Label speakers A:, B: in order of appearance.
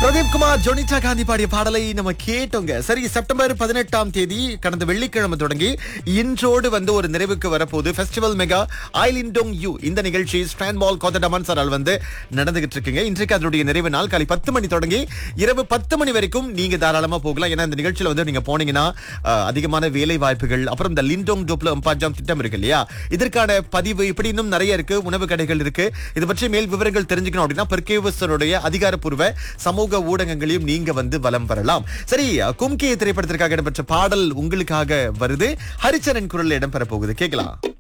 A: பிரதீப் குமார் ஜொனிதா காந்தி பாடிய பாடலை நம்ம கேட்டோங்க சரி செப்டம்பர் பதினெட்டாம் தேதி கடந்த வெள்ளிக்கிழமை தொடங்கி இன்றோடு வந்து ஒரு நிறைவுக்கு வரப்போகுது ஃபெஸ்டிவல் மெகா ஐலிண்டோங் யூ இந்த நிகழ்ச்சி ஸ்டாண்ட் பால் கோதடமன் சாரால் வந்து நடந்துகிட்டு இருக்குங்க இன்றைக்கு அதனுடைய நிறைவு நாள் காலை பத்து மணி தொடங்கி இரவு பத்து மணி வரைக்கும் நீங்க தாராளமா போகலாம் ஏன்னா இந்த நிகழ்ச்சியில வந்து நீங்க போனீங்கன்னா அஹ், அதிகமான வேலை வாய்ப்புகள் அப்புறம் இந்த லிண்டோங் டோப்ல பஞ்சாம் திட்டம் இருக்கு இல்லையா இதற்கான பதிவு இப்படி இன்னும் நிறைய இருக்கு உணவு கடைகள் இருக்கு இது பற்றி மேல் விவரங்கள் தெரிஞ்சுக்கணும் அப்படின்னா பெர்கேவஸனுடைய அதிகாரப்பூர்வ சமூக ஊடகங்களையும் நீங்க வந்து வலம் வரலாம் சரி கும்கி திரைப்படத்திற்காக இடம்பெற்ற பாடல் உங்களுக்காக வருது ஹரிச்சரன் குரல்ல இடம்பெற போகுது கேட்கலாம்